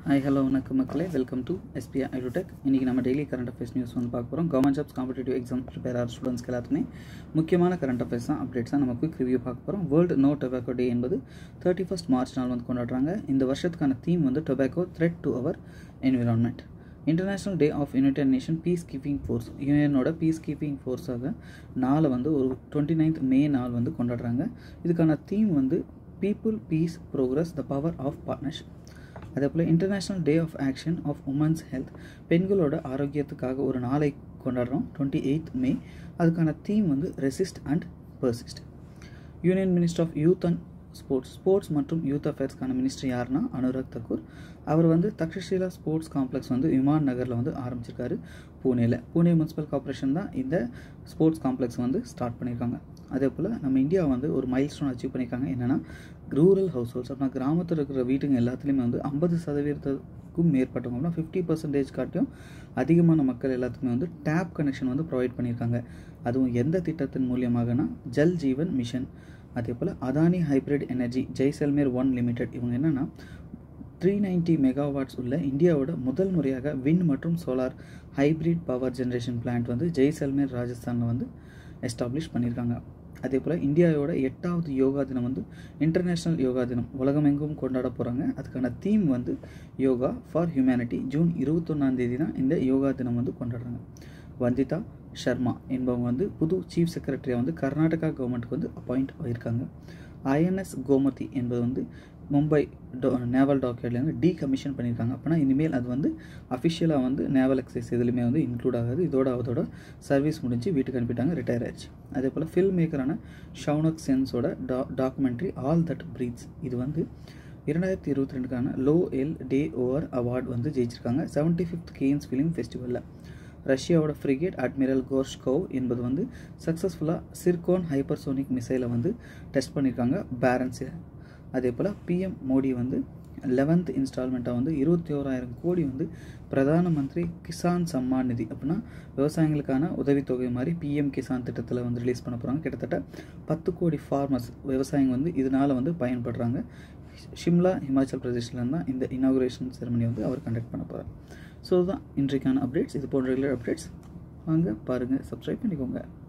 hi hello வணக்கம் மக்களே welcome to SBI ஐடோடெக் இன்றைக்கி நம்ம டெய்லி கரண்ட் அஃபேர்ஸ் நியூஸ் வந்து பார்க்க போகிறோம் government jobs competitive exam prepare ஆகிற ஸ்டூடெண்ட்ஸ்க்கு எல்லாத்துக்குமே முக்கியமான கரண்ட் அஃபேர்ஸ் தான் அப்டேட்ஸ் தான் நம்ம குயிக் ரிவ்யூ பார்க்க போகிறோம் வேர்ல்டு நோ டொபாக்கோ டே என்பது தேர்ட்டி ஃபஸ்ட் மார்ச் நாள் வந்து கொண்டாடுறாங்க இந்த வருஷத்துக்கான தீம் வந்து tobacco threat to our environment international day of united nation peace keeping force யூஎனோட பீஸ் கீப்பிங் ஃபோர்ஸாக நாளை வந்து ஒரு டுவெண்ட்டி நைன்த் மே நாள் வந்து கொண்டாடுறாங்க இதுக்கான தீம் வந்து people peace progress the power of partnership அதே போல் international day of action of women's health பெண்களோட ஆரோக்கியத்துக்காக ஒரு நாளை கொண்டாடுறோம் டுவெண்ட்டி எயித் மே அதுக்கான தீம் வந்து resist and persist union minister of youth and sports sports மற்றும் யூத் அஃபேர்ஸ்க்கான மினிஸ்டர் யாருன்னா அனுராக் தக்கூர் அவர் வந்து தக்ஷஷீலா ஸ்போர்ட்ஸ் காம்ப்ளெக்ஸ் வந்து விமான் நகரில் வந்து ஆரம்பிச்சிருக்காரு பூனேயில் பூனே முனிசிபல் கார்பரேஷன் தான் இந்த ஸ்போர்ட்ஸ் காம்ப்ளெக்ஸ் வந்து ஸ்டார்ட் பண்ணியிருக்காங்க அதே போல் நம்ம இந்தியா வந்து ஒரு மைல் ஸ்டோன் அச்சீவ் பண்ணியிருக்காங்க என்னென்னா ரூரல் ஹவுஸ் ஹோல்ஸ் அப்படின்னா கிராமத்தில் இருக்கிற வீட்டுங்க எல்லாத்துலேயுமே வந்து ஐம்பது சதவீதத்துக்கும் மேற்பட்டவங்க அப்படின்னா ஃபிஃப்டி பர்சன்டேஜ் காட்டியும் அதிகமான மக்கள் எல்லாத்துக்குமே வந்து டேப் கனெக்ஷன் வந்து ப்ரொவைட் பண்ணியிருக்காங்க அதுவும் எந்த திட்டத்தின் மூலியமாகனா ஜல் ஜீவன் மிஷன் அதே போல் Adani hybrid energy Jaisalmer one limited இவங்க என்னென்னா த்ரீ நைன்ட்டி மெகாவாட்ஸ் உள்ள இந்தியாவோட முதல் முறையாக விண்ட் மற்றும் solar hybrid power generation plant வந்து ஜெய்சல்மேர் ராஜஸ்தானில் வந்து எஸ்டாப்ளிஷ் பண்ணியிருக்காங்க அதே போல் இந்தியாவோட எட்டாவது யோகா தினம் வந்து இன்டர்நேஷ்னல் யோகா தினம் உலகமெங்கும் கொண்டாட போகிறாங்க அதுக்கான தீம் வந்து யோகா ஃபார் ஹியூமனிட்டி ஜூன் இருபத்தொன்னாந்தேதி தான் இந்த யோகா தினம் வந்து கொண்டாடுறாங்க வந்திதா ஷர்மா என்பவங்க வந்து புது சீஃப் செக்ரட்டரியாக வந்து கர்நாடகா கவர்மெண்ட்டுக்கு வந்து அப்பாயிண்ட் ஆகியிருக்காங்க ஐஎன்எஸ் கோமதி என்பது வந்து மும்பை டோ நேவல் டாக்யார்ட்லேருந்து டீ கமிஷன் பண்ணியிருக்காங்க அப்படின்னா இனிமேல் அது வந்து அஃபிஷியலாக வந்து நேவல் எக்ஸைஸ் எதுலையுமே வந்து இன்க்ளூட் ஆகாது இதோட அதோட சர்வீஸ் முடிஞ்சு வீட்டுக்கு அனுப்பிட்டாங்க ரிட்டையர் ஆயிடுச்சு அதே போல் ஃபில்ம் மேக்கரான ஷவுனக் சென்ஸோட டா டாக்குமெண்ட்ரி ஆல் தட் ப்ரீத்ஸ் இது வந்து இரண்டாயிரத்தி இருபத்தி ரெண்டுக்கான லோ எல் டே ஓவர் அவார்டு வந்து ஜெயிச்சிருக்காங்க செவன்ட்டி ஃபிஃப்த் கேன்ஸ் ஃபிலிம் ஃபெஸ்டிவலில் ரஷ்யாவோட ஃப்ரிகேட் அட்மிரல் கோர்ஷ்கோவ் என்பது வந்து சக்ஸஸ்ஃபுல்லாக சிர்கோன் ஹைப்பர்சோனிக் மிசைலை வந்து டெஸ்ட் பண்ணியிருக்காங்க பேரன்ஸில் அதே போல் பிஎம் மோடி வந்து லெவன்த் இன்ஸ்டால்மெண்ட்டாக வந்து இருபத்தி ஓராயிரம் கோடி வந்து பிரதான மந்திரி கிசான் சம்மான் நிதி அப்படின்னா விவசாயிகளுக்கான உதவித்தொகை மாதிரி பிஎம் கிசான் திட்டத்தில் வந்து ரிலீஸ் பண்ண போகிறாங்க கிட்டத்தட்ட பத்து கோடி ஃபார்மர்ஸ் விவசாயிங்க வந்து இதனால் வந்து பயன்படுறாங்க ஷிம்லா ஹிமாச்சல் பிரதேஷ்லேருந்து தான் இந்த இனாகுரேஷன் செரமனி வந்து அவர் கண்டக்ட் பண்ண போகிறார் ஸோ தான் இன்றைக்கான அப்டேட்ஸ் இது போன்ற ரெகுலர் அப்டேட்ஸ் வாங்க பாருங்கள் சப்ஸ்கிரைப் பண்ணிக்கோங்க